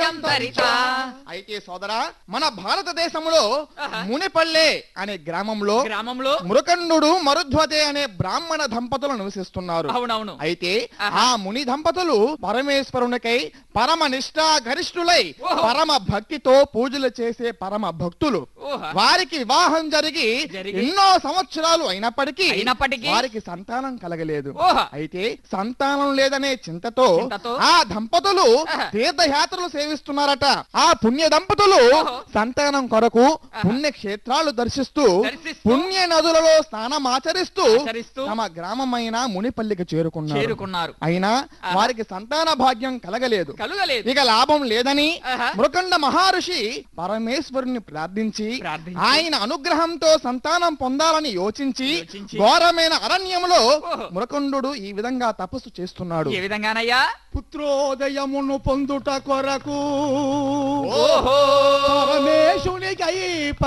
భాగ్యం భరిత అయితే సోదరా మన భారతదేశంలో ఆహా. మునిపల్లె అనే గ్రామంలో గ్రామంలో మురకండు మరుధ్వతే అనే బ్రాహ్మణ దంపతులు నివసిస్తున్నారు అవునవును అయితే ఆహా. ఆ ముని దంపతులు పరమేశ్వరునికై పరమ నిష్ఠా గరిష్ఠులై ఓహో. పరమ భక్తితో పూజలు చేసే పరమ భక్తులు ఓహో. వారికి వివాహం జరిగి జరిగి ఎన్నో సంవత్సరాలు అయినప్పటికీ అయినప్పటికీ వారికి సంతానం కలగలేదు ఓహో. అయితే సంతానం లేదనే చింతతో చింతతో ఆ దంపతులు ఆహా. తీర్థయాత్రలు సేవిస్తున్నారట ఆ పుణ్య దంపతులు ఓహో. సంతానం కొరకు ఆహా. పుణ్య క్షేత్రాలు దర్శిస్తూ దర్శిస్తూ పుణ్య నదులలో స్నానం ఆచరిస్తూ ఆచరిస్తూ తమ గ్రామమైన మునిపల్లికి చేరుకున్నారు చేరుకున్నారు అయినా ఆహా. వారికి సంతాన భాగ్యం కలగలేదు కలుగలేదు ఇక లాభం లేదని ఆహా. మృకండ మహర్షి పరమేశ్వరుని ప్రార్థించి ప్రార్థించి ఆయన అనుగ్రహంతో సంతానం పొందాలని యోచించి యోచించి ఘోరమైన అరణ్యంలో ఓహో. మృకండు ఈ విధంగా తపస్సు చేస్తున్నాడు ఏ విధంగానయ్యా పుత్రోదయమును పొందుట కొరకు ఓహో పరమేశునికై